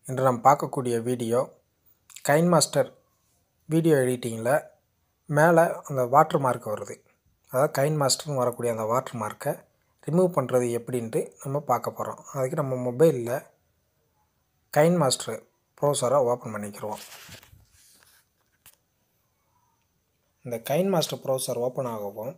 இன்று நாம் பார்க்கக்கூடிய வீடியோ கைன் மாஸ்டர் வீடியோ எடிட்டிங்கில் மேலே அந்த வாட்டர் மார்க் வருது அதாவது கைன் மாஸ்டர்னு வரக்கூடிய அந்த வாட்டர் மார்க்கை ரிமூவ் பண்ணுறது எப்படின்ட்டு நம்ம பார்க்க போகிறோம் அதுக்கு நம்ம மொபைலில் கைன் மாஸ்டர் ப்ரௌசரை ஓப்பன் பண்ணிக்கிறோம் இந்த கைன் மாஸ்டர் ப்ரௌசர் ஓப்பன் ஆகவும்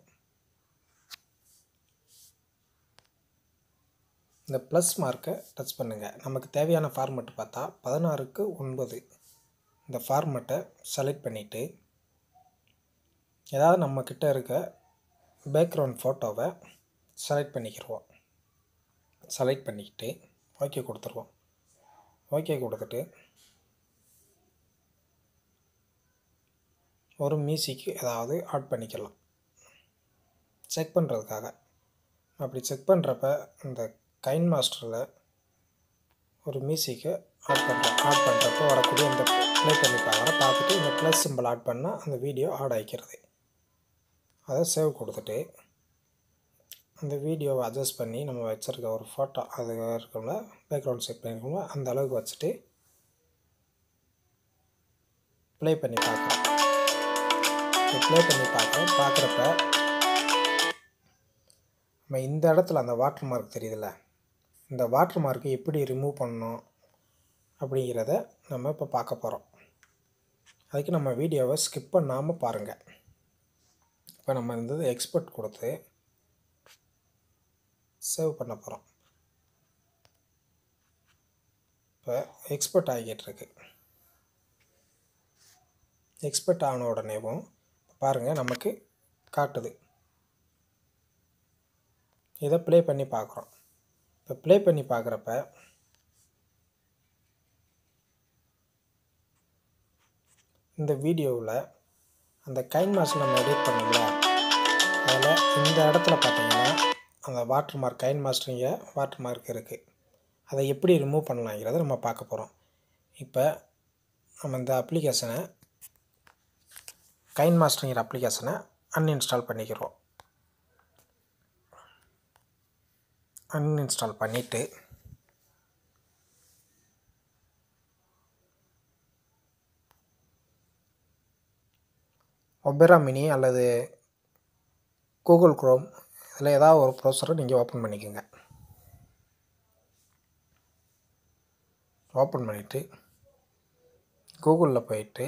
இந்த ப்ளஸ் மார்க்கை டச் பண்ணுங்கள் நமக்கு தேவையான ஃபார்மெட் பார்த்தா பதினாறுக்கு ஒன்பது இந்த ஃபார்மெட்டை செலக்ட் பண்ணிவிட்டு ஏதாவது நம்மக்கிட்ட இருக்க பேக்ரவுண்ட் ஃபோட்டோவை செலக்ட் பண்ணிக்கிடுவோம் செலக்ட் பண்ணிக்கிட்டு ஓகே கொடுத்துருவோம் ஓகே கொடுத்துட்டு ஒரு மியூசிக் ஏதாவது ஆட் பண்ணிக்கலாம் செக் பண்ணுறதுக்காக அப்படி செக் பண்ணுறப்ப இந்த கைன் மாஸ்டரில் ஒரு மியூசிக்கை ஆட் பண்ணுறேன் ஆட் பண்ணுறப்போ வரக்கூடிய இந்த ப்ளே பண்ணி பார்க்குறேன் பார்த்துட்டு இந்த ப்ளஸ் சிம்பிள் ஆட் பண்ணால் அந்த வீடியோ ஆட் ஆகிக்கிறது அதை சேவ் கொடுத்துட்டு அந்த வீடியோவை அட்ஜஸ்ட் பண்ணி நம்ம வச்சுருக்க ஒரு ஃபோட்டோ அது இருக்கோம்ல பேக்ரவுண்ட் செட் பண்ணியிருக்கோம்ல அந்த அளவுக்கு வச்சுட்டு ப்ளே பண்ணி பார்க்குறேன் ப்ளே பண்ணி பார்க்குறோம் பார்க்குறப்ப நம்ம இந்த இடத்துல அந்த வாட்டர் மார்க் தெரியுதுல்ல இந்த வாட்டர் மார்க்கை எப்படி ரிமூவ் பண்ணணும் அப்படிங்கிறத நம்ம இப்போ பார்க்க போகிறோம் அதுக்கு நம்ம வீடியோவை ஸ்கிப் பண்ணாமல் பாருங்கள் இப்போ நம்ம இந்த எக்ஸ்பர்ட் கொடுத்து சேவ் பண்ண போகிறோம் இப்போ எக்ஸ்பர்ட் ஆகிட்டுருக்கு எக்ஸ்பர்ட் ஆன உடனேவும் பாருங்கள் நமக்கு காட்டுது இதை ப்ளே பண்ணி பார்க்குறோம் இப்போ ப்ளே பண்ணி பார்க்குறப்ப இந்த வீடியோவில் அந்த கைன் மாஸ்டர் நம்ம எடிட் பண்ணல அதில் இந்த இடத்துல பார்த்தீங்கன்னா அந்த வாட்டர் மார்க் கைன் மாஸ்டரிங்க வாட்டர் மார்க் இருக்குது அதை எப்படி ரிமூவ் பண்ணலாங்கிறத நம்ம பார்க்க போகிறோம் இப்போ நம்ம இந்த அப்ளிகேஷனை கைன் மாஸ்டருங்கிற அப்ளிகேஷனை அன்இன்ஸ்டால் பண்ணிக்கிறோம் அன்இன்ஸ்டால் பண்ணிவிட்டு ஒபெரா மினி அல்லது கூகுள் குரோம் இதில் ஏதாவது ஒரு ப்ரௌசரை நீங்கள் ஓப்பன் பண்ணிக்கோங்க ஓப்பன் பண்ணிவிட்டு கூகுளில் போயிட்டு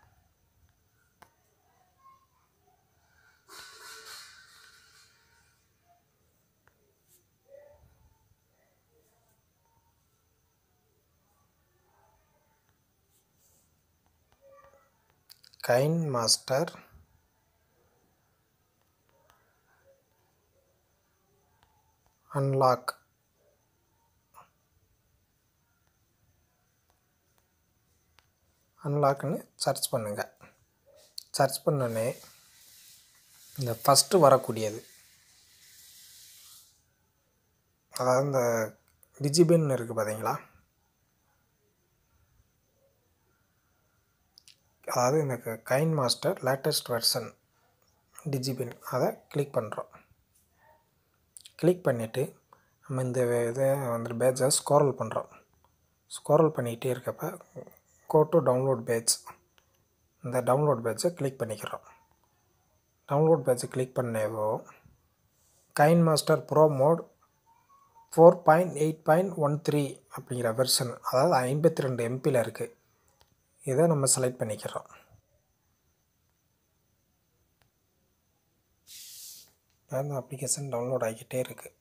கைன் மாஸ்டர் அன்லாக் அன்லாக்னு சர்ச் பண்ணுங்கள் சர்ச் பண்ணோன்னே இந்த ஃபஸ்ட்டு வரக்கூடியது அதாவது இந்த டிஜிபின் இருக்குது பார்த்தீங்களா அதாவது எனக்கு கைன் மாஸ்டர் லேட்டஸ்ட் வெர்ஷன் டிஜிபின் அதை கிளிக் பண்ணுறோம் கிளிக் பண்ணிவிட்டு நம்ம இந்த இதை வந்து பேஜை ஸ்கோரல் பண்ணுறோம் ஸ்கோரல் பண்ணிக்கிட்டே இருக்கப்ப கோ டு டவுன்லோட் பேஜ் இந்த டவுன்லோட் பேஜை கிளிக் பண்ணிக்கிறோம் டவுன்லோட் பேஜை கிளிக் பண்ணேவோ KineMaster pro mod four point eight point one three அப்படிங்கிற வெர்ஷன் அதாவது ஐம்பத்தி ரெண்டு எம்பியில் இருக்குது இதை நம்ம செலக்ட் பண்ணிக்கிறோம் அந்த அப்ளிகேஷன் டவுன்லோட் ஆகிக்கிட்டே இருக்குது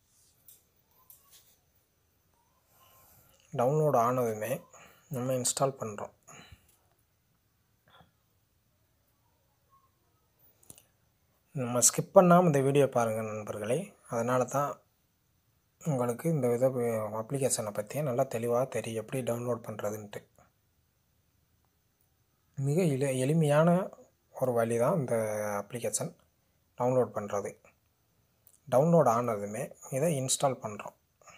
டவுன்லோட் ஆனதுமே நம்ம இன்ஸ்டால் பண்ணுறோம் நம்ம ஸ்கிப் பண்ணாமல் இந்த வீடியோ பாருங்கள் நண்பர்களே அதனால தான் உங்களுக்கு இந்த வித அப்ளிகேஷனை பற்றி நல்லா தெளிவாக தெரியும் எப்படி டவுன்லோட் பண்ணுறதுன்ட்டு மிக எளி எளிமையான ஒரு வழி தான் இந்த அப்ளிகேஷன் டவுன்லோட் பண்ணுறது டவுன்லோட் ஆனதுமே இதை இன்ஸ்டால் பண்ணுறோம்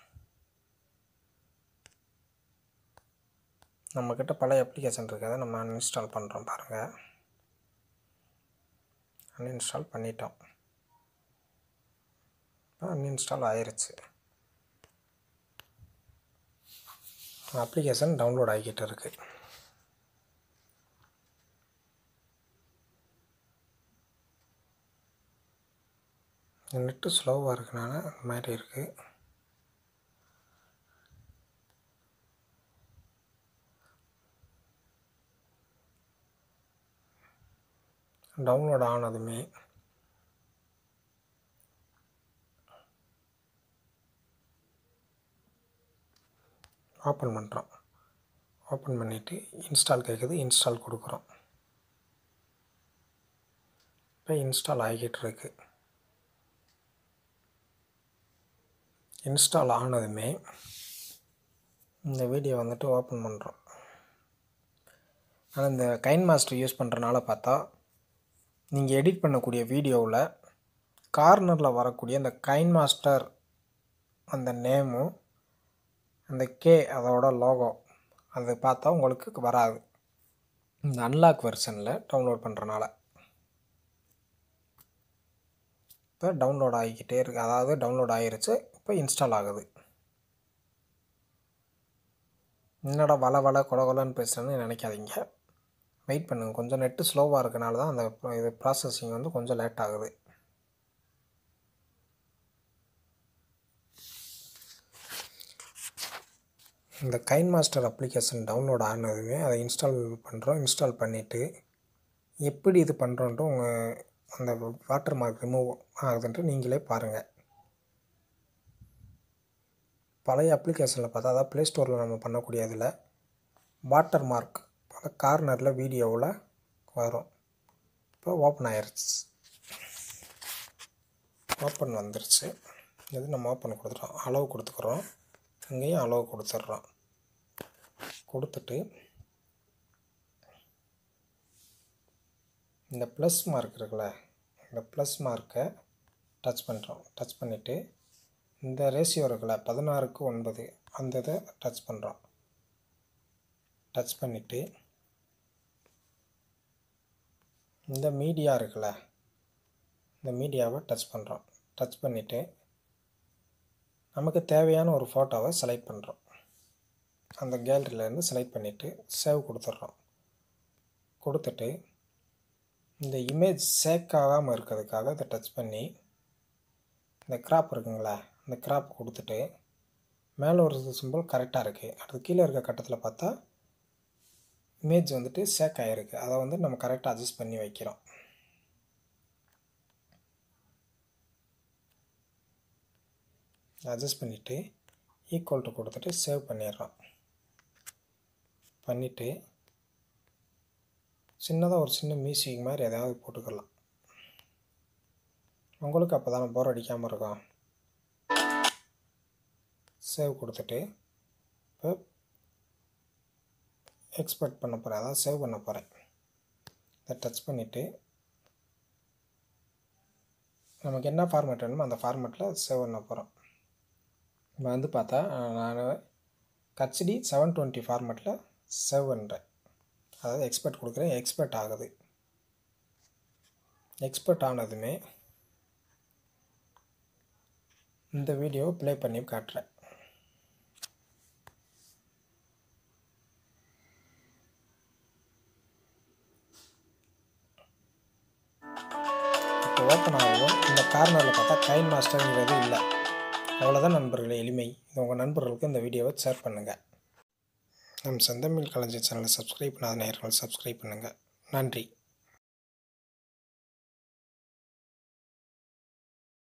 நம்மக்கிட்ட பழைய அப்ளிகேஷன் இருக்குது அதை நம்ம அன்இன்ஸ்டால் பண்ணுறோம் பாருங்கள் அன்இன்ஸ்டால் பண்ணிட்டோம் அன்இன்ஸ்டால் ஆயிருச்சு அப்ளிகேஷன் டவுன்லோட் ஆகிக்கிட்டு இருக்குது நெட்டு ஸ்லோவாக இருக்கனால இந்த மாதிரி இருக்குது டவுன்லோட் ஆனதுமே ஓப்பன் பண்ணுறோம் ஓப்பன் பண்ணிவிட்டு இன்ஸ்டால் கேட்குது இன்ஸ்டால் கொடுக்குறோம் இப்போ இன்ஸ்டால் ஆகிக்கிட்டு இருக்கு இன்ஸ்டால் ஆனதுமே இந்த வீடியோ வந்துட்டு ஓப்பன் பண்ணுறோம் ஆனால் இந்த கைன் மாஸ்டர் யூஸ் பண்ணுறனால பார்த்தா நீங்கள் எடிட் பண்ணக்கூடிய வீடியோவில் கார்னரில் வரக்கூடிய அந்த கைன் மாஸ்டர் அந்த நேமும் அந்த கே அதோட லோகோ அது பார்த்தா உங்களுக்கு வராது இந்த அன்லாக் வெர்ஷனில் டவுன்லோட் பண்ணுறனால இப்போ டவுன்லோட் ஆகிக்கிட்டே இருக்குது அதாவது டவுன்லோட் ஆகிருச்சு இப்போ இன்ஸ்டால் ஆகுது என்னடா வள வள கொல கொலன்னு பேசுகிறேன்னு நினைக்காதீங்க வெயிட் பண்ணுங்கள் கொஞ்சம் நெட்டு ஸ்லோவாக இருக்கனால தான் அந்த இது ப்ராசஸிங் வந்து கொஞ்சம் லேட் ஆகுது இந்த கைன் மாஸ்டர் அப்ளிகேஷன் டவுன்லோட் ஆனதுமே அதை இன்ஸ்டால் பண்ணுறோம் இன்ஸ்டால் பண்ணிவிட்டு எப்படி இது பண்ணுறோன்ட்டு உங்கள் அந்த வாட்டர் மார்க் ரிமூவ் ஆகுதுன்ட்டு நீங்களே பாருங்கள் பழைய அப்ளிகேஷனில் பார்த்தா அதாவது ப்ளே ஸ்டோரில் நம்ம பண்ணக்கூடிய இதில் வாட்டர் மார்க் அந்த கார்னரில் வீடியோவில் வரும் இப்போ ஓப்பன் ஆயிடுச்சு ஓப்பன் வந்துருச்சு இது நம்ம ஓப்பன் கொடுத்துட்டோம் அளவு கொடுத்துக்குறோம் இங்கேயும் அளவு கொடுத்துட்றோம் கொடுத்துட்டு இந்த ப்ளஸ் மார்க் இருக்குல்ல இந்த ப்ளஸ் மார்க்கை டச் பண்ணுறோம் டச் பண்ணிவிட்டு இந்த ரேஷியோ இருக்குல்ல பதினாறுக்கு ஒன்பது அந்த இதை டச் பண்ணுறோம் டச் பண்ணிவிட்டு இந்த மீடியா இருக்குல்ல இந்த மீடியாவை டச் பண்ணுறோம் டச் பண்ணிவிட்டு நமக்கு தேவையான ஒரு ஃபோட்டோவை செலக்ட் பண்ணுறோம் அந்த கேலரியிலேருந்து செலக்ட் பண்ணிவிட்டு சேவ் கொடுத்துட்றோம் கொடுத்துட்டு இந்த இமேஜ் சேக் ஆகாமல் இருக்கிறதுக்காக இதை டச் பண்ணி இந்த கிராப் இருக்குங்களா இந்த கிராப் கொடுத்துட்டு மேலே ஒரு சிம்பிள் கரெக்டாக இருக்குது அடுத்து கீழே இருக்க கட்டத்தில் பார்த்தா இமேஜ் வந்துட்டு சேக் ஆகிருக்கு அதை வந்து நம்ம கரெக்டாக அட்ஜஸ்ட் பண்ணி வைக்கிறோம் அட்ஜஸ்ட் பண்ணிவிட்டு ஈக்குவல் டு கொடுத்துட்டு சேவ் பண்ணிடுறோம் பண்ணிவிட்டு சின்னதாக ஒரு சின்ன மியூசிக் மாதிரி எதாவது போட்டுக்கலாம் உங்களுக்கு அப்போ தானே போர் அடிக்காமல் இருக்கும் சேவ் கொடுத்துட்டு இப்போ எக்ஸ்பெக்ட் பண்ண போகிறேன் அதாவது சேவ் பண்ண போகிறேன் இதை டச் பண்ணிவிட்டு நமக்கு என்ன ஃபார்மேட் வேணுமோ அந்த ஃபார்மேட்டில் சேவ் பண்ண போகிறோம் இப்போ வந்து பார்த்தா நான் கச்டி செவன் டுவெண்ட்டி ஃபார்மேட்டில் சேவ் பண்ணுறேன் அதாவது எக்ஸ்பெக்ட் கொடுக்குறேன் எக்ஸ்பெக்ட் ஆகுது எக்ஸ்பெக்ட் ஆனதுமே இந்த வீடியோவை ப்ளே பண்ணி காட்டுறேன் இப்போ ஓப்பன் ஆகும் இந்த கார்னரில் பார்த்தா கைன் மாஸ்டர்ங்கிறது இல்லை அவ்வளோதான் நண்பர்களே எளிமை இது உங்கள் நண்பர்களுக்கு இந்த வீடியோவை ஷேர் பண்ணுங்கள் நம் செந்தமிழ் கலைஞர் சேனலை சப்ஸ்கிரைப் பண்ணாத நேயர்கள் சப்ஸ்கிரைப் பண்ணுங்கள் நன்றி